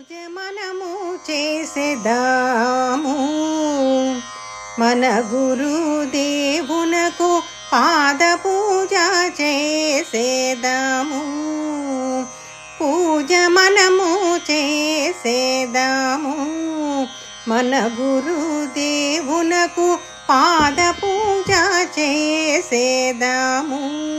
పూజ మనము చేసేదాము మన గురుదేవునకు పాద పూజ చేసేదాము పూజ మనము చేసేదాము మన గురుదేవునకు పాద పూజ చేసేదాము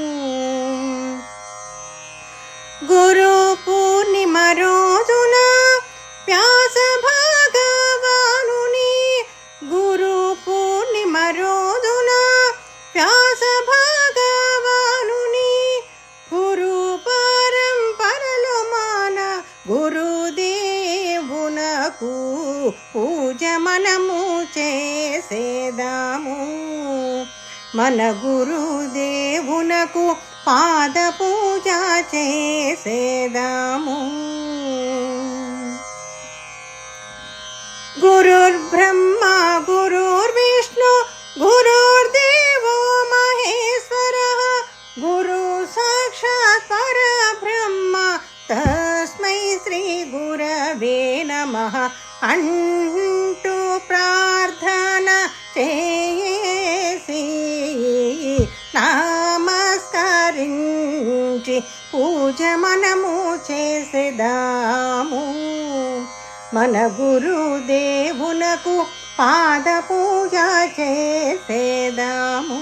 గురు పూర్ణిమ రోజున వ్యాస భగవానుని గురు పూర్ణిమ రోజున వ్యాస భగవానుని గురు పరంపరలు మాన గురుదేవునకు పూజ మనము చేసేదాము మన గురుదేవునకు పాద పూజ చేసేదాము గురుర్బ్రహ్మ గురుర్విష్ణు గురుర్దేవో మహేశ్వర గురు సాక్షాత్ పరబ్రహ్మ తస్మై శ్రీ గురవే నమ అంటూ ప్రార్థన చేసి నమస్కరించి పూజ మనము చేసేదాము మన గురుదేవునకు పాద పూజ చేసేదాము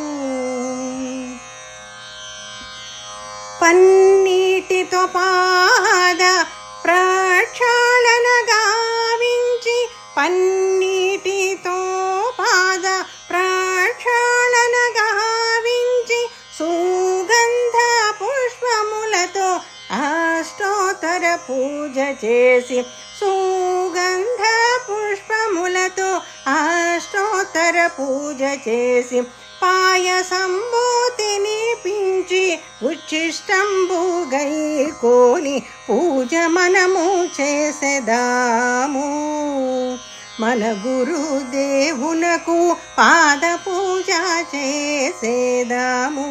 పన్నీటితో పాద ప్రక్షాళన గావించి పన్నీటితో పాద ప్రక్షాళన గావించి సుగంధ పుష్పములతో అష్టోత్తర పూజ చేసి సుగంధ పుష్పములతో అష్టోత్తర పూజ చేసి పాయసంబు తినిపించి ఉచ్చిష్టంబు గైకోని పూజ మనము చేసేదాము మన గురుదేవునకు పాద పూజ చేసేదాము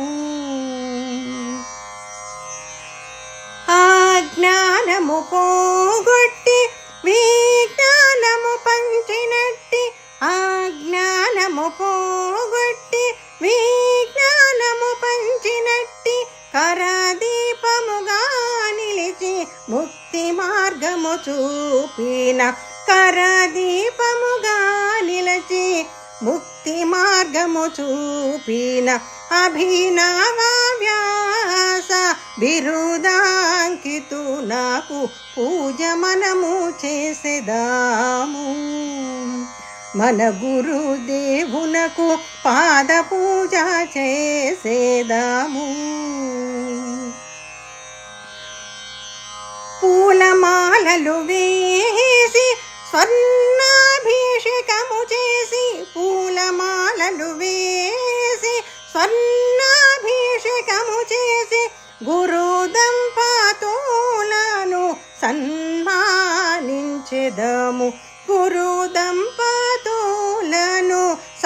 ఆజ్ఞానము పోగొట్టి విజ్ఞానము పంచినట్టి ఆజ్ఞానము పోగొట్టి విజ్ఞానము పంచినట్టి కరదీపముగా నిలిచి ముక్తి మార్గము చూపిన కరదీపముగా నిలిచి ముక్తి మార్గము చూపిన అభినవ వ్యాస బిరుదాంకితు నాకు పూజ మనము చేసేదాము మన గురుదేవునకు పాద పూజ చేసేదాము పూలమాలలు వేసి స్వర్ణాభిషేకము చేసి పూలమాలలు వేసి స్వర్ణాభిషేకము చేసి గురు దంపతులను సన్మానించెదము గురు దంపతులను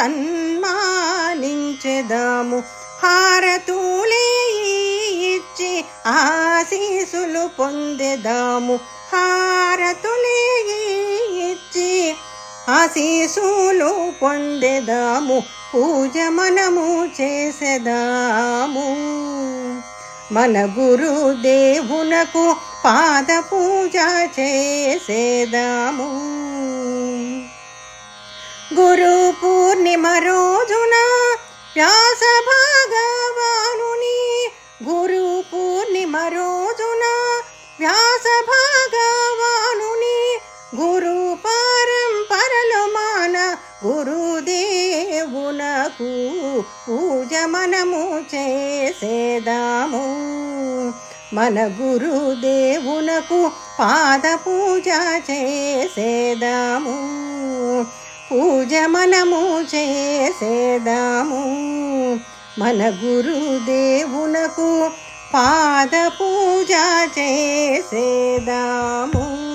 సన్మానించెదము హారతులే ఇచ్చి ఆశీసులు పొందెదాము హారతులే ఇచ్చి ఆశీసులు పొందెదాము పూజ మనము చేసేదాము మన గురుదేవునకు పాద పూజ చేసేదాము గురు పూర్ణిమ రోజున వ్యాస భగవానుని గురు పూర్ణిమ రోజున వ్యాస భగవానుని గురు పరంపరలు మాన గురుదేవునకు పూజ మనము చేసేదాము మన గురుదేవునకు పాద పూజ చేసేదాము పూజ మనము చేసేదాము మన గురుదేవునకు పాద పూజ చేసేదాము